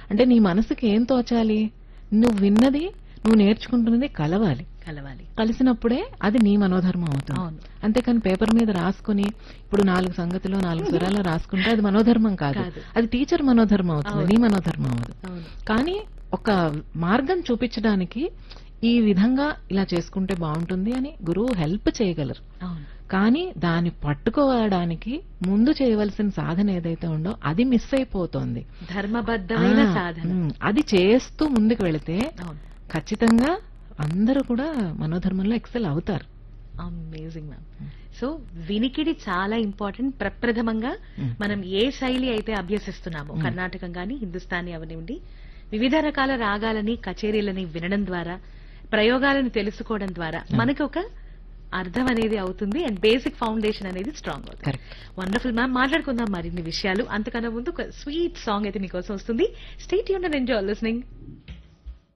అంటే నీ మనసుకి ఏం తోచాలి నువ్వు విన్నది నువ్వు నేర్చుకుంటున్నది కలవాలి కలవాలి కలిసినప్పుడే అది నీ మనోధర్మం అవుతుంది అవును. అంతేకాని పేపర్ మీద రాసుకుని ఇప్పుడు నాలుగు సంగతిలో నాలుగు స్వరాలు రాసుకుంటే అది మనోధర్మం కాదు కాదు. అది టీచర్ మనోధర్మం అవుతుంది నీ మనోధర్మం అవదు అవును కానీ ఒక మార్గం చూపించడానికి ఈ విధంగా ఇలా చేసుకుంటే బాగుంటుంది అని గురువు హెల్ప్ చేయగలరు అవును కానీ దాన్ని పట్టుకోవడానికి ముందు చేయవలసిన సాధన ఏదైతే ఉందో అది మిస్ అయిపోతోంది ధర్మబద్ధమైన ఆ, సాధన ఉమ్, అది చేస్తూ ముందుకు వెళితే అవును ఖచ్చితంగా అందరూ కూడా మనోధర్మంలో ఎక్సెల్ అవుతారు అమేజింగ్ మ్యామ్ సో వినికిడి చాలా ఇంపార్టెంట్ ప్రప్రథమంగా Mm. మనం ఏ శైలి అయితే అభ్యసిస్తున్నామో కర్ణాటకం గాని హిందుస్థానీ అవనివ్వండి వివిధ రకాల రాగాలని కచేరీలని వినడం ద్వారా ప్రయోగాలను తెలుసుకోవడం ద్వారా మనకి ఒక అర్థం అనేది అవుతుంది అండ్ బేసిక్ ఫౌండేషన్ అనేది స్ట్రాంగ్ అవుతుంది కరెక్ట్ వండర్ఫుల్ మ్యామ్ మాట్లాడుకుందాం మరిన్ని విషయాలు అంతకన్నా ముందు ఒక స్వీట్ సాంగ్ అయితే మీకోసం వస్తుంది స్టేట్ యూన్ అండ్ ఎంజాయ్ లిస్నింగ్